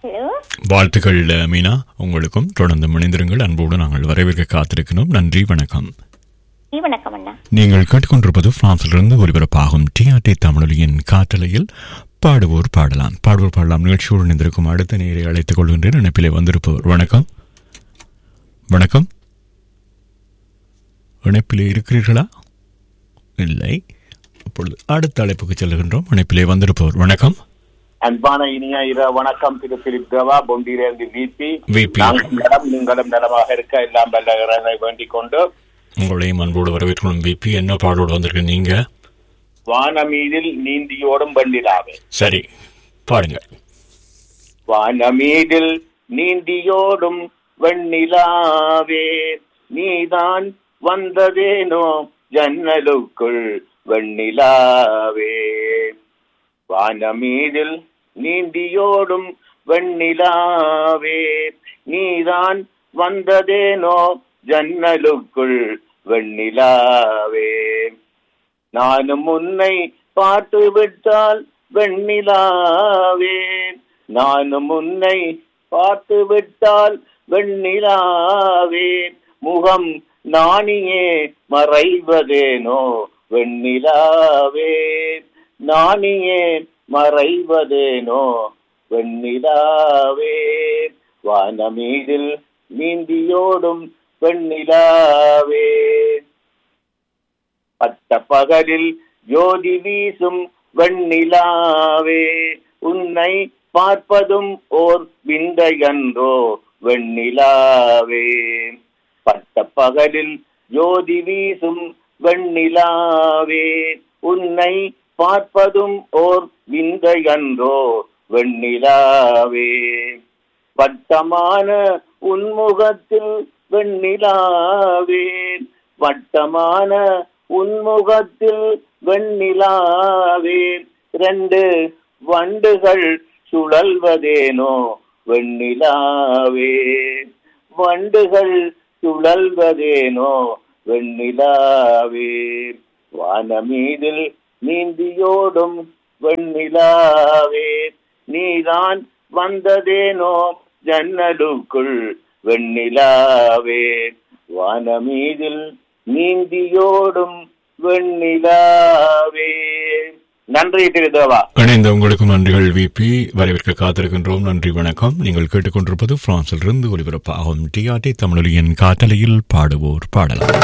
Hello வாழ்த்துக்கள் மீனா உங்களுக்கும் தொடர்ந்து மணிந்திருங்கள் அன்போடு நாங்கள் வரவேற்க காத்திருக்கிறோம் நன்றி வணக்கம் ஜி வணக்கம் அண்ணா நீங்கள் கேட்டுக்கொண்டிருப்பது பிரான்சிலிருந்து ஒலிபரப்பாகும் டிஆர்டி தமிழொலியின் காற்றலையில் பாடுவோர் பாடலாம் பாடுவோர் பாடலாம் நிகழ்ச்சியோடு இணைந்திருக்கும் அடுத்த நேரை அழைத்துக் கொள்கின்றேன் இணைப்பிலே வந்திருப்பவர் வணக்கம் வணக்கம் இணைப்பிலே இருக்கிறீர்களா இல்லை அப்பொழுது அடுத்த அழைப்புக்கு செல்கின்றோம் இணைப்பிலே வந்திருப்பவர் வணக்கம் அன்பான இனிய இர வணக்கம் திரு பிலிப் தேவா பொண்டியிலிருந்து விபி VP. நாங்கள் நலம் நீங்களும் நலமாக இருக்க எல்லாம் வல்ல இறைவனை வேண்டிக் கொண்டு உங்களையும் அன்போடு வரவேற்கணும் பிபி என்ன பாடோடு வந்திருக்கீங்க நீங்க வானமீதில் நீந்தியோடும் வெண்ணிலாவே சரி பாடுங்க வானமீதில் நீந்தியோடும் வெண்ணிலாவே நீதான் வந்ததேனோ ஜன்னலுக்குள் வெண்ணிலாவே வானமீதில் நீந்தியோடும் வெண்ணிலாவே நீதான் வந்ததேனோ ஜன்னலுக்குள் வெண்ணிலாவே நானும் உன்னை பார்த்து விட்டால் வெண்ணிலாவே நானும் உன்னை பார்த்து விட்டால் வெண்ணிலாவே முகம் நாணியே மறைவதேனோ வெண்ணிலாவே நாணியே மறைவதேனோ வெண்ணிலாவே வானமீதில் நீந்தியோடும் வெண்ணிலாவே பட்ட பகலில் ஜோதி வீசும் வெண்ணிலாவே உன்னை பார்ப்பதும் ஓர் விந்தையன்றோ வெண்ணிலாவே பட்ட பகலில் ஜோதி வீசும் வெண்ணிலாவே உன்னை பார்ப்பதும் ஓர் விந்தையன்றோ வெண்ணிலாவே வட்டமான உன்முகத்தில் வெண்ணிலாவே வட்டமான உன்முகத்தில் வெண்ணிலாவே ரெண்டு வண்டுகள் சுழல்வதேனோ வெண்ணிலாவே வண்டுகள் சுழல்வதேனோ வெண்ணிலாவே வானமீதில் நீந்தியோடும் வெண்ணிலாவே நீதான் வந்ததேனோ ஜன்னலுக்குள் வெண்ணிலாவே வானமீதில் நீந்தியோடும் வெண்ணிலாவே நன்றி திரு தேவா இணைந்த உங்களுக்கும் நன்றிகள் விபி வரவேற்க காத்திருக்கின்றோம் நன்றி வணக்கம் நீங்கள் கேட்டுக்கொண்டிருப்பது பிரான்சில் இருந்து ஒலிபரப்பாகும் டிஆர்டி தமிழொலியின் காட்டலையில் பாடுவோர் பாடலாம்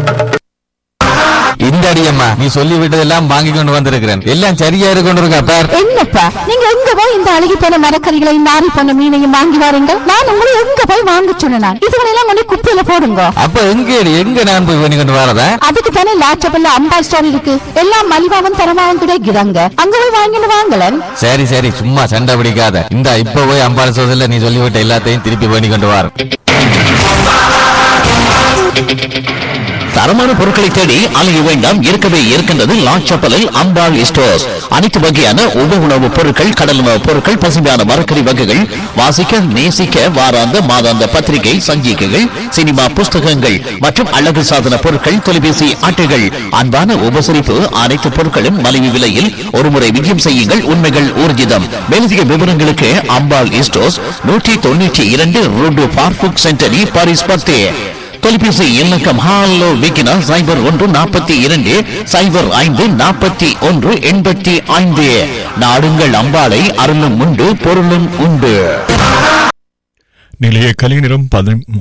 இந்த அடியம்மா நீ சொல்லி விட்டதெல்லாம் வாங்கி கொண்டு வந்திருக்கிறேன் எல்லாம் சரியா இருக்கொண்டிருக்கா பார் என்னப்பா நீங்க எங்க போய் இந்த அழுகி போன மரக்கறிகளையும் நாரி போன மீனையும் வாங்கி வாருங்க நான் உங்களை எங்க போய் வாங்க சொன்னேன் இதுகளெல்லாம் கொண்டு குப்பையில போடுங்க அப்ப எங்க எங்க நான் போய் பண்ணி கொண்டு வரதா அதுக்கு தானே லாச்சபல்ல அம்பா ஸ்டோர் இருக்கு எல்லாம் மலிவாவும் தரமாவும் கிடைக்குதாங்க அங்க போய் வாங்கிட்டு வாங்கலன் சரி சரி சும்மா சண்டை பிடிக்காத இந்த இப்ப போய் அம்பாள் சோதல நீ சொல்லிவிட்ட எல்லாத்தையும் திருப்பி பண்ணி கொண்டு வர தரமான பொருட்களை தேடி அலைய வேண்டாம் இருக்கவே இருக்கின்றது லாச்சப்பலில் அம்பாள் ஸ்டோர்ஸ் அனைத்து வகையான உப உணவுப் பொருட்கள் கடல் உணவுப் பொருட்கள் பசுமையான மரக்கறி வகைகள் வாசிக்க நேசிக்க வாராந்த மாதாந்த பத்திரிகை சஞ்சிகைகள் சினிமா புஸ்தகங்கள் மற்றும் அழகு சாதன பொருட்கள் தொலைபேசி அட்டைகள் அன்பான உபசரிப்பு அனைத்து பொருட்களும் மலிவு விலையில் ஒருமுறை விஜயம் செய்யுங்கள் உண்மைகள் ஊர்ஜிதம் மேலதிக விவரங்களுக்கு அம்பாள் ஸ்டோர்ஸ் நூற்றி தொண்ணூற்றி இரண்டு ரோடு பார்புக் சென்டரி பாரிஸ் பத்தே தொலைபேசி இலக்கம் ஹாலோ விக்கினா சைபர் ஒன்று நாற்பத்தி இரண்டு சைபர் ஐந்து நாற்பத்தி ஒன்று எண்பத்தி ஐந்து நாடுங்கள் அம்பாளை அருளும் உண்டு பொருளும் உண்டு நிலைய கலை நிறம் பதி-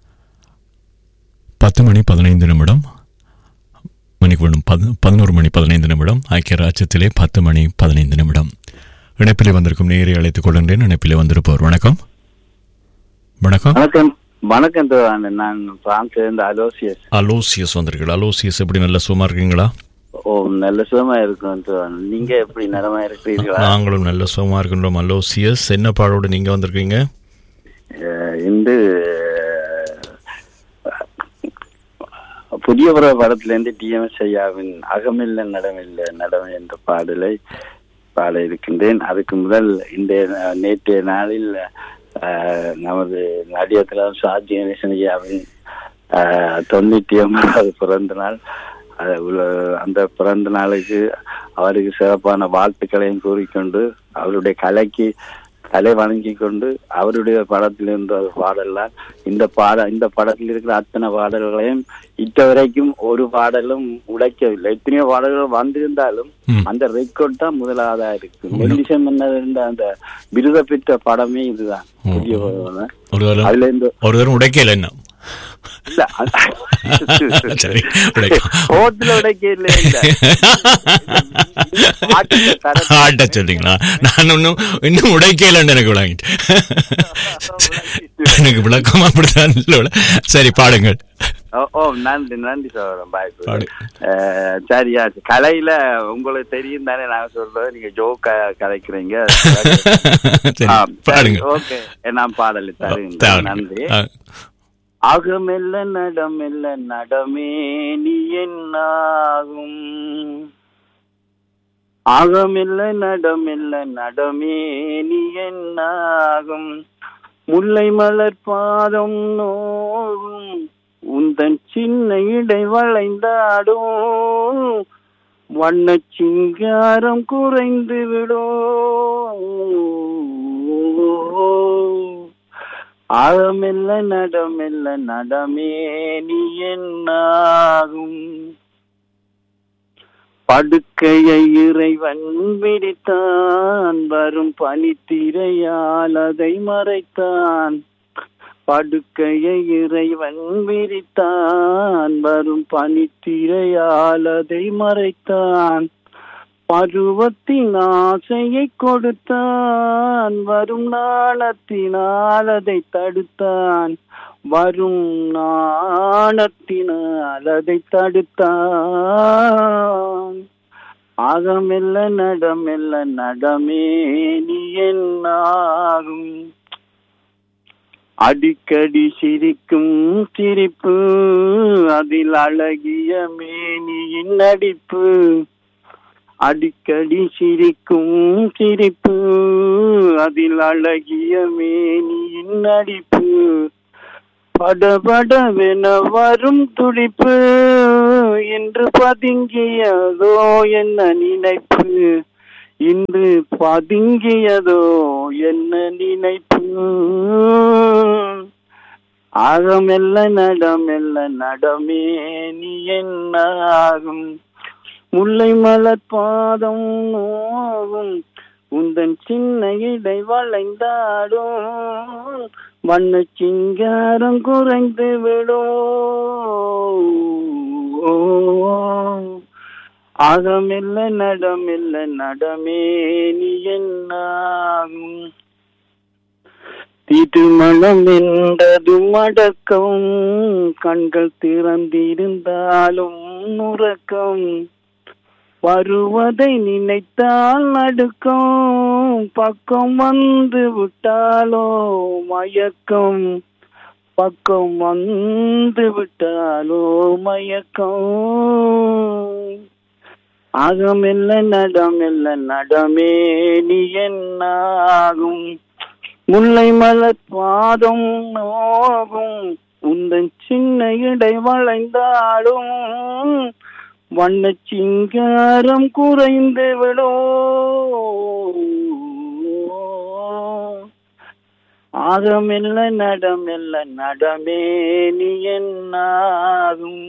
பத்து மணி பதினைந்து நிமிடம் மணிக்கு வேணும் பதி- பதினோரு மணி பதினைந்து நிமிடம் ஐக்கிய ராஜ்யத்திலே பத்து மணி பதினைந்து நிமிடம் இணைப்பிலே வந்திருக்கும் நேரை அழைத்துக் கொள்கின்றேன் இணைப்பிலே வந்திருப்பவர் வணக்கம் வணக்கம் வணக்கம் வணக்கம் தோழன். நான் பிரான்ஸ்ல இருந்து அலோசியஸ் அலோசியஸ் வந்திருக்கீங்க அலோசியஸ் எப்படி நல்ல சுகமா இருக்கீங்களா ஓ நல்ல சுகமா இருக்கும் தோழன். நீங்க எப்படி நலமா இருக்கிறீர்களா நாங்களும் நல்ல சுகமா இருக்கின்றோம் அலோசியஸ் என்ன பாடோடு நீங்க வந்திருக்கீங்க அஹ், இன்று அஹ், புதிய உறவு படத்துல இருந்து டிஎம்எஸ் ஐயாவின் அகமில்ல நடமில்ல நடமை என்ற பாடலை பாட இருக்கின்றேன் அதுக்கு முதல் இந்த நேற்றைய நாளில் அஹ், நமது நடிகத்தில் சாஜி கணேசன் ஐயாவின் அஹ், தொண்ணூற்றி ஒன்பதாவது பிறந்த நாள் அது உள்ள- அந்த பிறந்த நாளுக்கு அவருக்கு சிறப்பான வாழ்த்துக்களையும் கூறிக்கொண்டு அவருடைய கலைக்கு தலை வணங்கி கொண்டு அவருடைய படத்தில் இருந்த ஒரு பாடல்லாம் இந்த பாட இந்த படத்தில் இருக்கிற அத்தனை பாடல்களையும் இட்ட வரைக்கும் ஒரு பாடலும் உடைக்கவில்லை எத்தனையோ பாடல்கள் வந்திருந்தாலும் ம். அந்த ரெக்கார்ட் தான் முதலாவதா இருக்கு மெல்லிசம் என்ன இருந்த அந்த விருத பெற்ற படமே இதுதான் புதிய படம். ஒரு தரம் அதுல இந்த ஒரு தரம் உடைக்கல என்ன இல்ல சரி உடைக்க ஓட்டுல உடைக்க இல்ல இல்ல பாட்டுல தர- ஆட்ட சொல்றீங்களா நான் இன்னும் இன்னும் உடைக்கலன்னு எனக்கு விளங்கிட்டு எனக்கு விளக்கம் அப்படித்தான் இல்லை. சரி பாடுங்கள் ஓ ஓ நன்றி நன்றி சோழன் பாய் பாடு. சரியா கலையில உங்களுக்கு தெரியும் தானே நான் சொல்றது நீங்க ஜோக்க கலைக்கிறீங்க சரி பாடுங்க ஓகே நான் பாடல் தருங்க தாருங்க. நன்றி ஆ, அகமெல்ல நடமெல்ல நடமே நீ என்னாகும் அகமெல்ல நடமெல்ல நடமே நீ என்னாகும் முல்லை மலர் பாதம் நோகும் உந்தன் சின்ன இடை வளைந்தாடும் வண்ண சிங்காரம் குறைந்து விடும் ஆழமெல்ல நடமெல்ல நடமே நீ என்னாகும் படுக்கையை இறைவன் விரித்தான் வரும் பனித்திரையால் அதை மறைத்தான் படுக்கையை இறைவன் விரித்தான் வரும் பனித்திரையால் அதை மறைத்தான் பருவத்தின் ஆசையை கொடுத்தான் வரும் நாணத்தினால் அதை தடுத்தான் வரும் நாணத்தினால் அதை தடுத்தான் ஆகமெல்ல நடமெல்ல நடமே நீ என்னாகும் அடிக்கடி சிரிக்கும் சிரிப்பு அதில் அழகிய மேனியின் நடிப்பு அடிக்கடி சிரிக்கும் சிரிப்பு அதில் அழகிய மேனியின் நடிப்பு படபடவென வரும் துடிப்பு என்று பதுங்கியதோ என்ன நினைப்பு இன்று பதுங்கியதோ என்ன நினைப்பு ஆகமெல்ல நடமெல்ல நடமே நீ என்னாகும் முல்லை மலர் பாதம் நோகும் உந்தன் சின்ன இடை வளைந்தாடும் வண்ண சிங்காரம் குறைந்து விடும் அகமில்ல நடமில்ல நடமே நீ என்னாகும் திருமணம் என்றதும் அடக்கம் கண்கள் திறந்திருந்தாலும் உறக்கம் வருவதை நினைத்தால் நடுக்கம் பக்கம் வந்து விட்டாலோ மயக்கம் பக்கம் வந்து விட்டாலோ மயக்கம் அகமெல்ல நடமெல்ல நடமே நீ என்னாகும் முல்லை மலர் பாதம் நோகும் உந்தன் சின்ன இடை வளைந்தாலும் வண்ண சிங்காரம் குறைந்து விடும் ஆகமெல்ல நடமெல்ல நடமே நீ என்னாகும்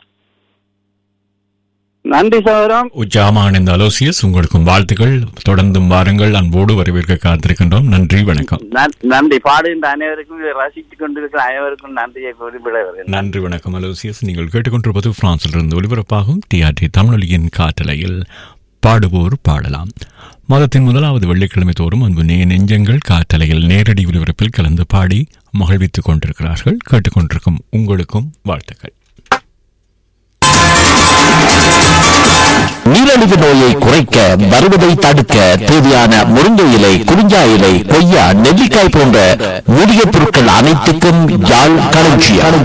நன்றி சௌரம் உஜாமான் இந்த அலோசியஸ் உங்களுக்கும் வாழ்த்துக்கள் தொடர்ந்தும் வாருங்கள் அன்போடு வரவேற்க காத்திருக்கின்றோம் நன்றி வணக்கம் நன்- நன்றி பாடுகின்ற அனைவருக்கும் இதை ரசித்துக் கொண்டிருக்கிற அனைவருக்கும் நன்றியை குறிப்பிட வருகிறேன் நன்றி வணக்கம் அலோசியஸ் நீங்கள் கேட்டுக்கொண்டிருப்பது பிரான்சிலிருந்து ஒலிபரப்பாகும் டிஆர்டி தமிழொலியின் காட்டலையில் பாடுவோர் பாடலாம் மாதத்தின் முதலாவது வெள்ளிக்கிழமை தோறும் அன்பு நே நெஞ்சங்கள் காட்டலையில் நேரடி ஒலிபரப்பில் கலந்து பாடி மகிழ்வித்துக் கொண்டிருக்கிறார்கள் கேட்டுக்கொண்டிருக்கும் உங்களுக்கும் வாழ்த்துக்கள் நீரழிவு நோயை குறைக்க வருவதை தடுக்க தேவையான முருங்கை இலை குறிஞ்சா இலை கொய்யா நெல்லிக்காய் போன்ற மூலிகை பொருட்கள் அனைத்துக்கும் யாழ் களஞ்சியம்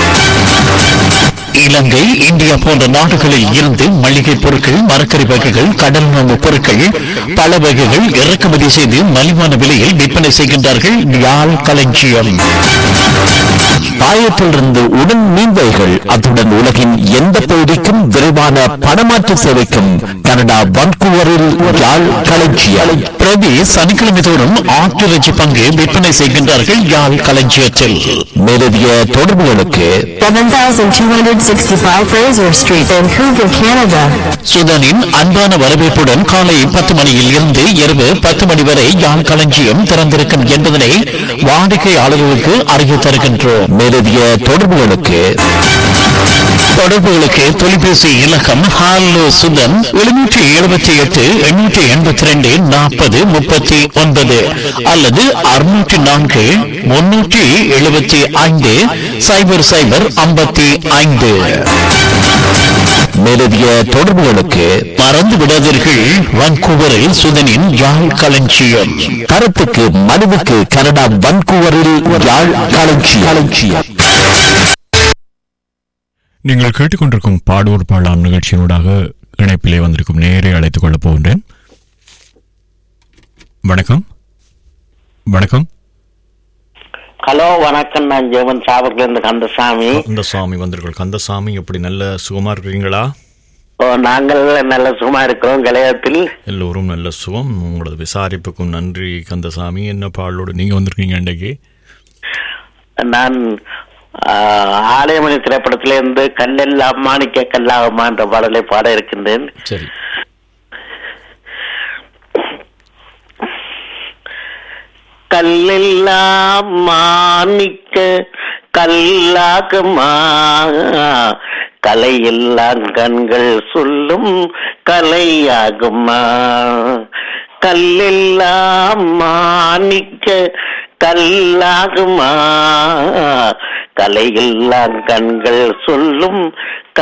இலங்கை இந்தியா போன்ற நாடுகளில் இருந்து மளிகை பொருட்கள் மரக்கறி வகைகள் கடல் உணவு பொருட்கள் பல வகைகள் இறக்குமதி செய்து மலிவான விலையில் விற்பனை செய்கின்றார்கள் யாழ் களஞ்சியம் தாயத்திலிருந்து உடன் மீன்வைகள் அத்துடன் உலகின் எந்த பகுதிக்கும் விரைவான பணமாற்று சேவைக்கும் கனடா வன்கூவரில் யாழ் களஞ்சியம் பிரதி சனிக்கிழமை தோறும் ஆட்டிறைச்சி பங்கு விற்பனை செய்கின்றார்கள் யாழ் களஞ்சியத்தில் மேலதிக தொடர்புகளுக்கு 7265 Fraser Street, Vancouver, Canada. சுதனின் அன்பான வரவேற்புடன் காலை பத்து மணியில் இருந்து இரவு பத்து மணி வரை யாழ் களஞ்சியம் திறந்திருக்கும் என்பதனை வாடிக்கையாளர்களுக்கு அறிய தருகின்றோம் மேலதிக தொடர்புகளுக்கு தொடர்புகளுக்கு தொலைபேசி இலக்கம் ஹாலோ சுதன் எழுநூற்றி எழுபத்தி எட்டு எண்ணூற்றி எண்பத்தி ரெண்டு நாற்பது முப்பத்தி ஒன்பது அல்லது அறுநூற்றி நான்கு முன்னூற்றி எழுபத்தி ஐந்து சைபர் சைபர் ஐம்பத்தி ஐந்து மேலதிக தொடர்புகளுக்கு மறந்து விடாதீர்கள் வான்கூவரில் சுதனின் யாழ் களஞ்சியம் கருத்துக்கு மனுவுக்கு கனடா வான்கூவரில் யாழ் களஞ்சியம் களஞ்சியம் நீங்கள் கேட்டுக்கொண்டிருக்கும் பாடூர் பாடலாம் நிகழ்ச்சியினூடாக இணைப்பிலே வந்திருக்கும் நேரே அழைத்துக் கொள்ளப் போகின்றேன் வணக்கம் வணக்கம் ஹலோ வணக்கம் நான் ஜெவன் சாவர்ல இருந்து கந்தசாமி கந்தசாமி வந்திருக்கோம் கந்தசாமி எப்படி நல்ல சுகமா இருக்கிறீங்களா ஓ, நாங்கள் நல்ல சும்மா இருக்கிறோம் கலையத்தில் எல்லோரும் நல்ல சுகம் உங்களது விசாரிப்புக்கும் நன்றி கந்தசாமி என்ன பாடலோடு நீங்க வந்திருக்கீங்க இன்றைக்கு நான் ஆ, ஆலயமணி திரைப்படத்திலிருந்து கல்லெல்லாம் மாணிக்க கல்லாகுமா என்ற பாடலை பாட இருக்கின்றேன் சரி கல்லெல்லாம் மாணிக்க கல்லாகுமா கலையெல்லாம் கண்கள் சொல்லும் கலையாகுமா கல்லெல்லாம் மாணிக்க கல்லாகுமா கலையெல்லாம் கண்கள் சொல்லும்